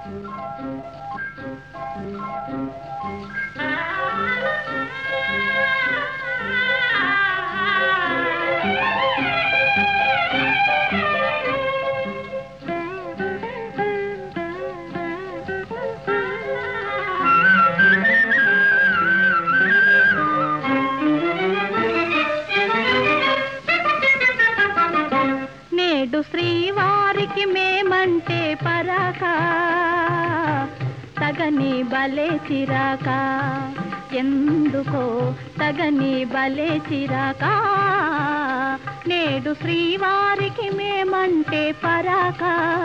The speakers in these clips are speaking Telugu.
నేడు శ్రీవారికి మేమంటే పరాక తగని బలే చిరాక ఎందుకో తగని బలే చిరాక నేడు శ్రీవారికి మేమంటే పరాక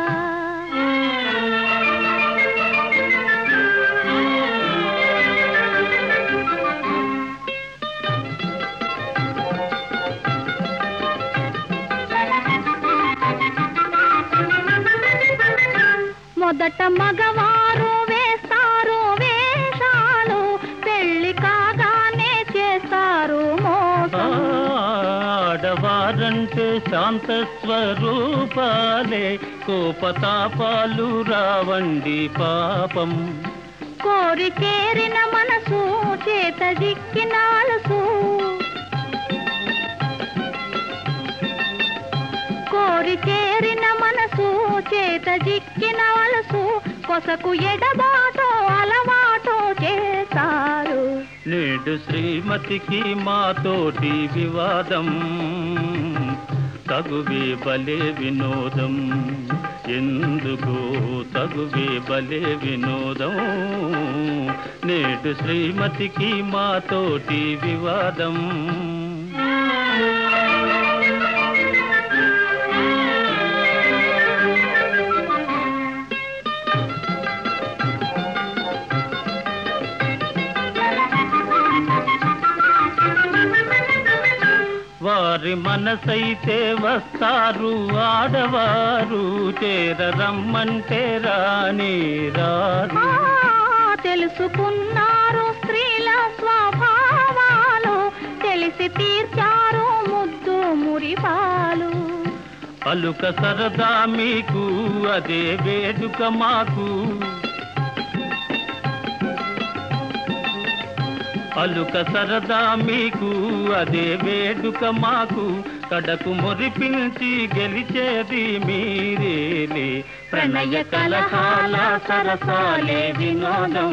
మొదట మగవారు వేస్తారు వేషాలు పెళ్లి కాగానే చేస్తారు మోసం ఆడవారంటే శాంత స్వరూపాలే కోపతాపాలు రావండి పాపం కోరి చేరిన మనసు చేత దిక్కిన అలసు కోరి చేరిన మనసు చేత దిక్కిన అలసు కొసకు ఎడబాటో అలవాటో చేస్తారు నేడు శ్రీమతికి మాతోటి వివాదం తగువే బలే వినోదం ఎందుకు తగువే బలే వినోదం నేడు శ్రీమతికి మాతోటి వివాదం వారి మనసైతే వస్తారు ఆడవారు చేరరమ్మంటే రాని రారు ఆ, తెలుసుకున్నారు స్త్రీల స్వభావాలు తెలిసి తీర్చారు ముద్దు మురిపాలు అలుక సరదా మీకు అదే వేడుక మాకు అలుక సరదా మీకు అదే వేడుక మాకు కడకు మురిపించి గెలిచేది మీరేలే ప్రణయ కలహాల సరసాలే వినోదం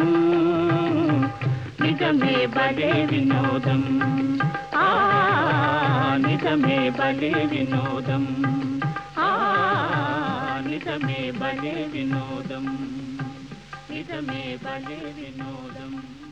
నిజమే బలే వినోదం ఆ నిజమే బలే వినోదం ఆ నిజమే బలే వినోదం నిజమే బలే వినోదం